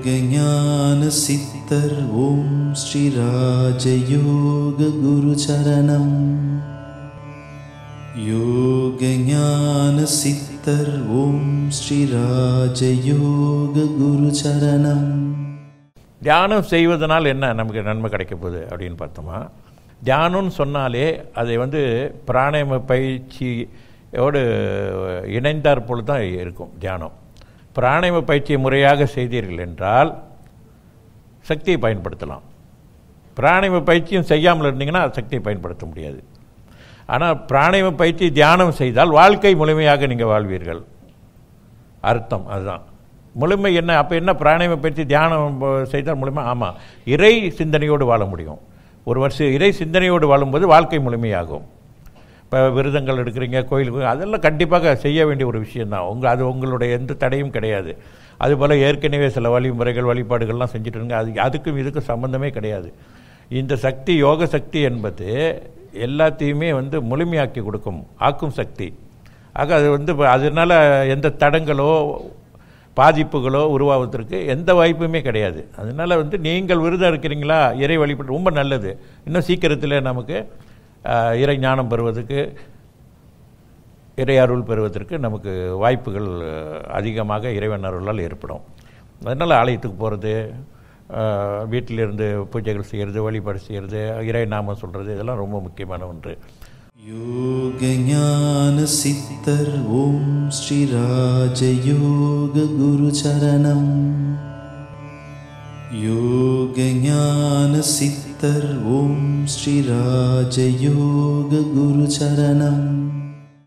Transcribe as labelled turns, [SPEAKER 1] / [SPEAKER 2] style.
[SPEAKER 1] யோகஞான சித்தர் ஓம் ஸ்ரீ ராஜயோக குரு சரணம் யோகஞான சித்தர் ஓம் ஸ்ரீ ராஜயோக குரு சரணம்
[SPEAKER 2] தியானம் செய்வதனால் என்ன நமக்கு நன்மை கிடைக்க போகுது அப்படின்னு பார்த்தோமா தியானம்னு சொன்னாலே அதை வந்து பிராணாயாம பயிற்சியோடு இணைந்தாற் போல் தான் இருக்கும் தியானம் பிராணாயாம பயிற்சியை முறையாக செய்தீர்கள் என்றால் சக்தியை பயன்படுத்தலாம் பிராணாயாம பயிற்சியும் செய்யாமல் இருந்தீங்கன்னா சக்தியை பயன்படுத்த முடியாது ஆனால் பிராணாயாம பயிற்சி தியானம் செய்தால் வாழ்க்கை முழுமையாக நீங்கள் வாழ்வீர்கள் அர்த்தம் அதுதான் முழுமை என்ன அப்போ என்ன பிராணாயாம பயிற்சி தியானம் ப- செய்தால் முழுமை ஆமாம் இறை சிந்தனையோடு வாழ முடியும் ஒரு வருஷம் இறை சிந்தனையோடு வாழும்போது வாழ்க்கை முழுமையாகும் இப்போ விரதங்கள் எடுக்கிறீங்க கோயிலுக்கு அதெல்லாம் கண்டிப்பாக செய்ய வேண்டிய ஒரு விஷயந்தான் உங்கள் அது உங்களுடைய எந்த தடையும் கிடையாது அதுபோல் ஏற்கனவே சில வழிமுறைகள் வழிபாடுகள்லாம் செஞ்சுட்டு இருங்க அது அதுக்கும் இதுக்கும் சம்மந்தமே கிடையாது இந்த சக்தி யோக சக்தி என்பது எல்லாத்தையுமே வந்து முழுமையாக்கி கொடுக்கும் ஆக்கும் சக்தி ஆக அது வந்து இப்ப அதனால எந்த தடங்களோ பாதிப்புகளோ உருவாவதற்கு எந்த வாய்ப்புமே கிடையாது அதனால வந்து நீங்கள் விரதம் இருக்கிறீங்களா இறை வழிபாடு ரொம்ப நல்லது இன்னும் சீக்கிரத்தில் நமக்கு ஆஹ், இறை ஞானம் பெறுவதற்கு இறை அருள் பெறுவதற்கு நமக்கு வாய்ப்புகள் அஹ், அதிகமாக இறைவன் அருளால் ஏற்படும் அதனால் ஆலயத்துக்கு போகிறது வீட்டிலிருந்து பூஜைகள் செய்கிறது வழிபாடு செய்கிறது இறை நாமம் சொல்கிறது இதெல்லாம் ரொம்ப முக்கியமான ஒன்று
[SPEAKER 1] யோகஞான சித்தர் ஓம் ஸ்ரீ ராஜயோக குரு சரணம் யோகஞான சித்தர் ஓம் ஸ்ரீ ராஜயோக குரு சரணம்